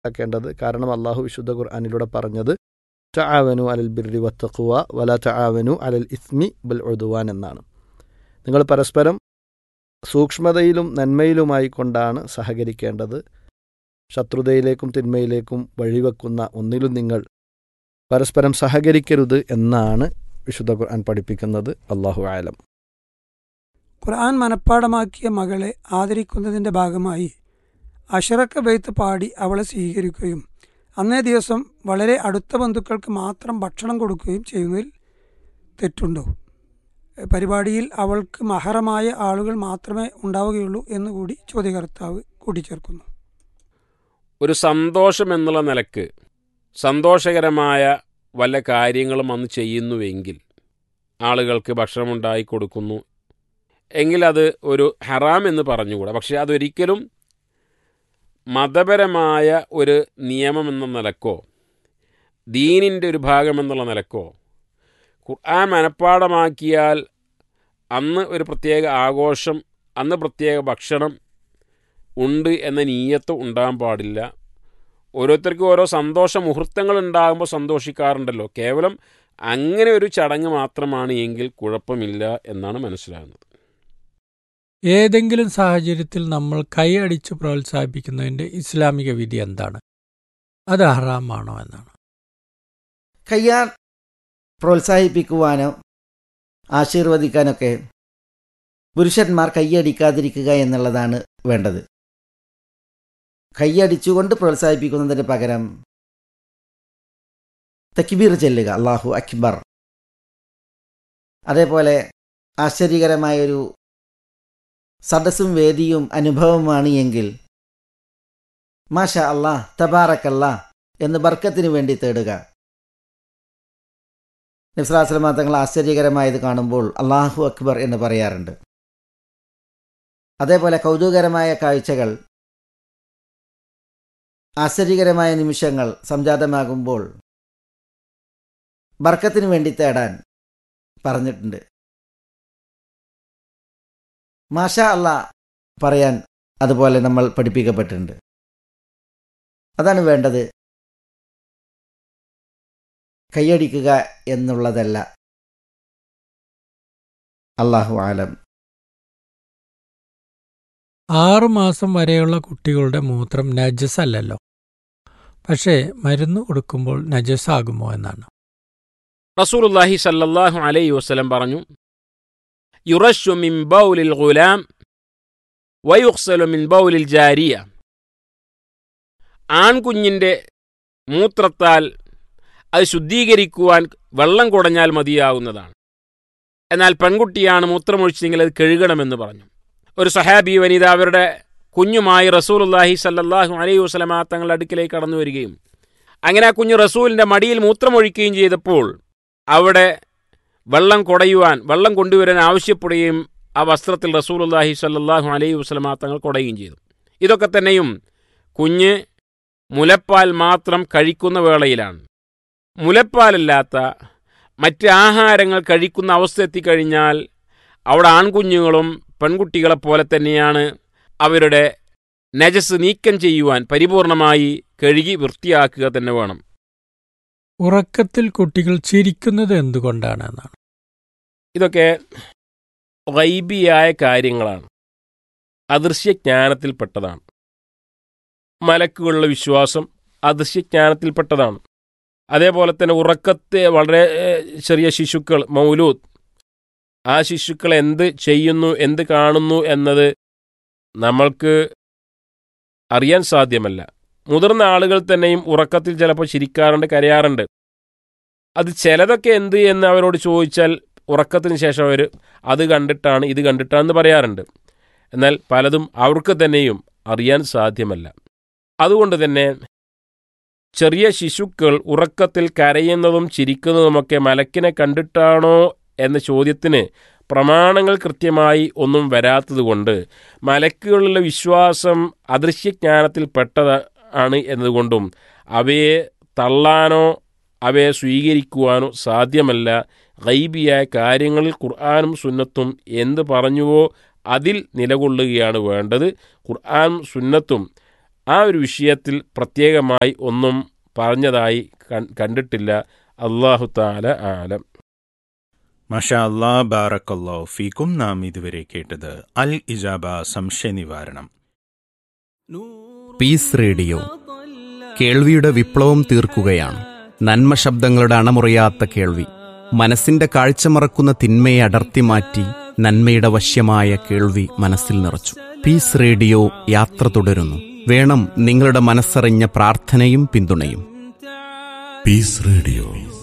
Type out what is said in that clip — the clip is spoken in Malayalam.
മനസ്സിലാക്കേണ്ടത് കാരണം അള്ളാഹു വിശുദ്ധ ഖുർആാനിലൂടെ പറഞ്ഞത് ചാവനു അലൽ ബിർരി വത്തഖുവ വല ചാവനു അലൽ ഇസ്മി ബൽ ഒതുവാൻ എന്നാണ് നിങ്ങൾ പരസ്പരം സൂക്ഷ്മതയിലും നന്മയിലുമായി കൊണ്ടാണ് സഹകരിക്കേണ്ടത് ശത്രുതയിലേക്കും തിന്മയിലേക്കും വഴിവെക്കുന്ന ഒന്നിലും നിങ്ങൾ പരസ്പരം സഹകരിക്കരുത് എന്നാണ് വിശുദ്ധ ഖുർആൻ പഠിപ്പിക്കുന്നത് അള്ളാഹു ആലം ഖുർആൻ മനഃപ്പാടമാക്കിയ മകളെ ആദരിക്കുന്നതിൻ്റെ ഭാഗമായി അഷറക്ക ബെയ്ത്ത് പാടി അവളെ സ്വീകരിക്കുകയും അന്നേ ദിവസം വളരെ അടുത്ത ബന്ധുക്കൾക്ക് മാത്രം ഭക്ഷണം കൊടുക്കുകയും ചെയ്യുന്നതിൽ തെറ്റുണ്ടോ പരിപാടിയിൽ അവൾക്ക് മഹറമായ ആളുകൾ മാത്രമേ ഉണ്ടാവുകയുള്ളൂ എന്നുകൂടി ചോദ്യകർത്താവ് കൂട്ടിച്ചേർക്കുന്നു ഒരു സന്തോഷം എന്നുള്ള നിലക്ക് സന്തോഷകരമായ വല്ല കാര്യങ്ങളും അന്ന് ചെയ്യുന്നുവെങ്കിൽ ആളുകൾക്ക് ഭക്ഷണമുണ്ടായി കൊടുക്കുന്നു എങ്കിൽ അത് ഒരു ഹറാം എന്ന് പറഞ്ഞുകൂടാ പക്ഷേ അതൊരിക്കലും മതപരമായ ഒരു നിയമം എന്ന നിലക്കോ ദീനിൻ്റെ ഒരു ഭാഗമെന്നുള്ള നിലക്കോ ഖുർആൻ മനഃപ്പാടമാക്കിയാൽ അന്ന് ഒരു പ്രത്യേക ആഘോഷം അന്ന് പ്രത്യേക ഭക്ഷണം ഉണ്ട് എന്ന നീയത്ത് ഉണ്ടാകാൻ പാടില്ല ഓരോരുത്തർക്കും ഓരോ സന്തോഷ മുഹൂർത്തങ്ങൾ ഉണ്ടാകുമ്പോൾ സന്തോഷിക്കാറുണ്ടല്ലോ കേവലം അങ്ങനെ ഒരു ചടങ്ങ് മാത്രമാണ് എങ്കിൽ കുഴപ്പമില്ല എന്നാണ് മനസ്സിലാകുന്നത് ഏതെങ്കിലും സാഹചര്യത്തിൽ നമ്മൾ കൈയടിച്ച് പ്രോത്സാഹിപ്പിക്കുന്നതിൻ്റെ ഇസ്ലാമിക വിധി എന്താണ് അത് ഹറാമാണോ എന്നാണ് കയ്യാർ പ്രോത്സാഹിപ്പിക്കുവാനോ ആശീർവദിക്കാനൊക്കെ പുരുഷന്മാർ കൈയടിക്കാതിരിക്കുക എന്നുള്ളതാണ് വേണ്ടത് കൈയടിച്ചുകൊണ്ട് പ്രോത്സാഹിപ്പിക്കുന്നതിന് പകരം തക്ബീർ ചെല്ലുക അള്ളാഹു അക്ബർ അതേപോലെ ആശ്ചര്യകരമായൊരു സദസ്സും വേദിയും അനുഭവമാണ് എങ്കിൽ മാഷ അള്ളാഹ് തബാറക്കല്ല എന്ന് ബർക്കത്തിന് വേണ്ടി തേടുക നിസ്ലാസ്ലമ തങ്ങൾ ആശ്ചര്യകരമായത് കാണുമ്പോൾ അള്ളാഹു അക്ബർ എന്ന് പറയാറുണ്ട് അതേപോലെ കൗതുകകരമായ കാഴ്ചകൾ ആശ്ചര്യകരമായ നിമിഷങ്ങൾ സംജാതമാകുമ്പോൾ ബർക്കത്തിന് വേണ്ടി തേടാൻ പറഞ്ഞിട്ടുണ്ട് മാഷ അല്ല പറയാൻ അതുപോലെ നമ്മൾ പഠിപ്പിക്കപ്പെട്ടിട്ടുണ്ട് അതാണ് വേണ്ടത് കൈയടിക്കുക എന്നുള്ളതല്ല അള്ളാഹു ആലം ആറു മാസം വരെയുള്ള കുട്ടികളുടെ മൂത്രം നജസ് അല്ലല്ലോ പക്ഷേ മരുന്ന് കൊടുക്കുമ്പോൾ നജസ് ആകുമോ എന്നാണ് റസൂലുല്ലാഹി സല്ലല്ലാഹു അലൈഹി വസല്ലം പറഞ്ഞു യുറഷു മിൻ ബൗലിൽ ഗുലാം വയുഖ്സലു മിൻ ബൗലിൽ ജാരിയ ആൺകുഞ്ഞിൻ്റെ മൂത്രത്താൽ അത് ശുദ്ധീകരിക്കുവാൻ വെള്ളം കുടഞ്ഞാൽ മതിയാകുന്നതാണ് എന്നാൽ പെൺകുട്ടിയാണ് മൂത്രമൊഴിച്ചെങ്കിൽ അത് കഴുകണമെന്ന് പറഞ്ഞു ഒരു സഹാബി വനിത അവരുടെ കുഞ്ഞുമായി റസൂലുല്ലാഹി സല്ലല്ലാഹു അലൈഹി വസല്ലമ തങ്ങളുടെ അടുക്കിലേക്ക് കടന്നു വരികയും അങ്ങനെ ആ കുഞ്ഞ് റസൂലിൻ്റെ മടിയിൽ മൂത്രമൊഴിക്കുകയും ചെയ്തപ്പോൾ അവിടെ വെള്ളം കുടയുവാൻ വെള്ളം കൊണ്ടുവരാൻ ആവശ്യപ്പെടുകയും ആ വസ്ത്രത്തിൽ റസൂലുല്ലാഹി സല്ലല്ലാഹു അലൈഹി വസല്ലമ തങ്ങൾ കുടയുകയും ചെയ്തു ഇതൊക്കെ തന്നെയും കുഞ്ഞ് മുലപ്പാൽ മാത്രം കഴിക്കുന്ന വേളയിലാണ് മുലപ്പാലല്ലാത്ത മറ്റ് ആഹാരങ്ങൾ കഴിക്കുന്ന അവസ്ഥ എത്തിക്കഴിഞ്ഞാൽ അവിടെ ആൺകുഞ്ഞുങ്ങളും പെൺകുട്ടികളെ പോലെ തന്നെയാണ് അവരുടെ നജസ് നീക്കം ചെയ്യുവാൻ പരിപൂർണമായി കഴുകി വൃത്തിയാക്കുക തന്നെ വേണം ഉറക്കത്തിൽ കുട്ടികൾ ചിരിക്കുന്നത് എന്തുകൊണ്ടാണ് എന്നാണ് ഇതൊക്കെ വൈബിയായ കാര്യങ്ങളാണ് അദൃശ്യജ്ഞാനത്തിൽപ്പെട്ടതാണ് മലക്കുകളുടെ വിശ്വാസം അദൃശ്യജ്ഞാനത്തിൽപ്പെട്ടതാണ് അതേപോലെ തന്നെ ഉറക്കത്തെ വളരെ ഏഹ്, ചെറിയ ശിശുക്കൾ മൗലൂദ് ആ ശിശുക്കൾ എന്ത് ചെയ്യുന്നു എന്ത് കാണുന്നു എന്നത് നമ്മൾക്ക് അറിയാൻ സാധ്യമല്ല മുതിർന്ന ആളുകൾ തന്നെയും ഉറക്കത്തിൽ ചിലപ്പോൾ ചിരിക്കാറുണ്ട് കരയാറുണ്ട് അത് ചിലതൊക്കെ എന്ത് എന്ന് അവരോട് ചോദിച്ചാൽ ഉറക്കത്തിന് ശേഷം അവർ അത് കണ്ടിട്ടാണ് ഇത് കണ്ടിട്ടാണെന്ന് പറയാറുണ്ട് എന്നാൽ പലതും അവർക്ക് തന്നെയും അറിയാൻ സാധ്യമല്ല അതുകൊണ്ട് തന്നെ ചെറിയ ശിശുക്കൾ ഉറക്കത്തിൽ കരയുന്നതും ചിരിക്കുന്നതുമൊക്കെ മലക്കിനെ കണ്ടിട്ടാണോ എന്ന ചോദ്യത്തിന് പ്രമാണങ്ങൾ കൃത്യമായി ഒന്നും വരാത്തതുകൊണ്ട് മലക്കുകളിലെ വിശ്വാസം അദൃശ്യജ്ഞാനത്തിൽ പെട്ടതാണ് എന്നതുകൊണ്ടും അവയെ തള്ളാനോ അവയെ സ്വീകരിക്കുവാനോ സാധ്യമല്ല ഗൈബിയായ കാര്യങ്ങളിൽ ഖുർആാനും സുന്നത്തും എന്ത് പറഞ്ഞുവോ അതിൽ നിലകൊള്ളുകയാണ് വേണ്ടത് ഖുർആാനും സുന്നത്തും ആ ഒരു വിഷയത്തിൽ പ്രത്യേകമായി ഒന്നും പറഞ്ഞതായി കൺ- കണ്ടിട്ടില്ല അള്ളാഹു താല ആലം മഷാ അല്ലാ ബാറക്കല്ലോ ഫീക്കും നാം ഇതുവരെ കേട്ടത് അൽ ഇജാബ സംശയ നിവാരണം പീസ് റേഡിയോ കേൾവിയുടെ വിപ്ലവം തീർക്കുകയാണ് നന്മ ശബ്ദങ്ങളുടെ അണമുറിയാത്ത കേൾവി മനസ്സിന്റെ കാഴ്ച മറക്കുന്ന തിന്മയെ അടർത്തി മാറ്റി നന്മയുടെ വശ്യമായ കേൾവി മനസ്സിൽ നിറച്ചു പീസ് റേഡിയോ യാത്ര തുടരുന്നു വേണം നിങ്ങളുടെ മനസ്സറിഞ്ഞ പ്രാർത്ഥനയും പിന്തുണയും Peace Radio.